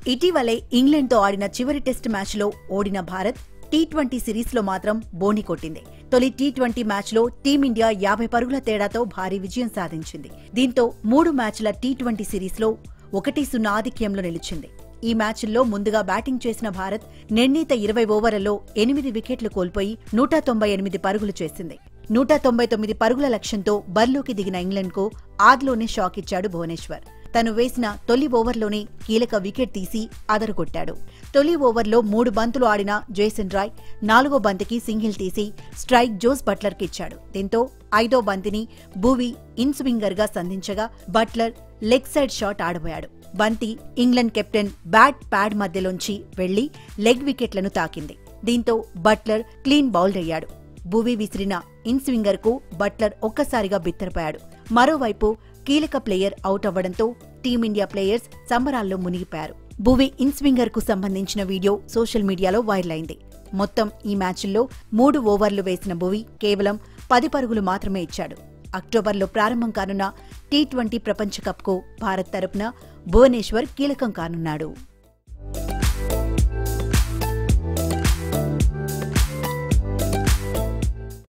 ఇటీవలే ఇంగ్లాండ్తో ఆడిన చివరి టెస్ట్ మ్యాచ్లో ఓడిన భారత్ టీ ట్వంటీ సిరీస్లో మాత్రం బోని కొట్టింది తొలి టీ ట్వంటీ మ్యాచ్లో టీమిండియా యాభై పరుగుల తేడాతో భారీ విజయం సాధించింది దీంతో మూడు మ్యాచ్ల టీ ట్వంటీ సిరీస్లో ఒకటి సున్నా ఆధిక్యంలో నిలిచింది ఈ మ్యాచ్ల్లో ముందుగా బ్యాటింగ్ చేసిన భారత్ నిర్ణీత ఇరవై ఓవర్లలో ఎనిమిది వికెట్లు కోల్పోయి నూట తొంభై ఎనిమిది పరుగులు చేసింది నూట తొంభై తొమ్మిది పరుగుల లక్ష్యంతో బరిలోకి దిగిన ఇంగ్లండ్కు ఆదిలోనే షాక్ ఇచ్చాడు భువనేశ్వర్ తను వేసిన తొలి ఓవర్లోనే కీలక వికెట్ తీసి అదరగొట్టాడు తొలి ఓవర్లో మూడు బంతులు ఆడిన జేసన్ రాయ్ నాలుగో బంతికి సింగిల్ తీసి స్ట్రైక్ జోస్ బట్లర్కి ఇచ్చాడు దీంతో ఐదో బంతిని భూవి ఇన్ స్వింగర్గా సంధించగా బట్లర్ లెగ్ సైడ్ షాట్ ఆడబోయాడు బంతి ఇంగ్లాండ్ కెప్టెన్ బ్యాట్ ప్యాడ్ మధ్యలోంచి వెళ్లి లెగ్ వికెట్లను తాకింది దీంతో బట్లర్ క్లీన్ బౌల్డ్ అయ్యాడు భూవి విసిరిన ఇన్ స్వింగర్ కు బట్లర్ ఒక్కసారిగా బిత్తరపోయాడు మరోవైపు కీలక ప్లేయర్ అవుట్ అవ్వడంతో టీమిండియా ప్లేయర్స్ సంబరాల్లో మునిగిపోయారు భువి ఇన్ స్వింగర్ కు సంబంధించిన వీడియో సోషల్ మీడియాలో వైరల్ అయింది మొత్తం ఈ మ్యాచ్ల్లో మూడు ఓవర్లు వేసిన భువి కేవలం పది పరుగులు మాత్రమే ఇచ్చాడు అక్టోబర్లో ప్రారంభం కానున్న టీ ట్వంటీ ప్రపంచ కప్కు భారత్ తరపున భువనేశ్వర్ కీలకం కానున్నాడు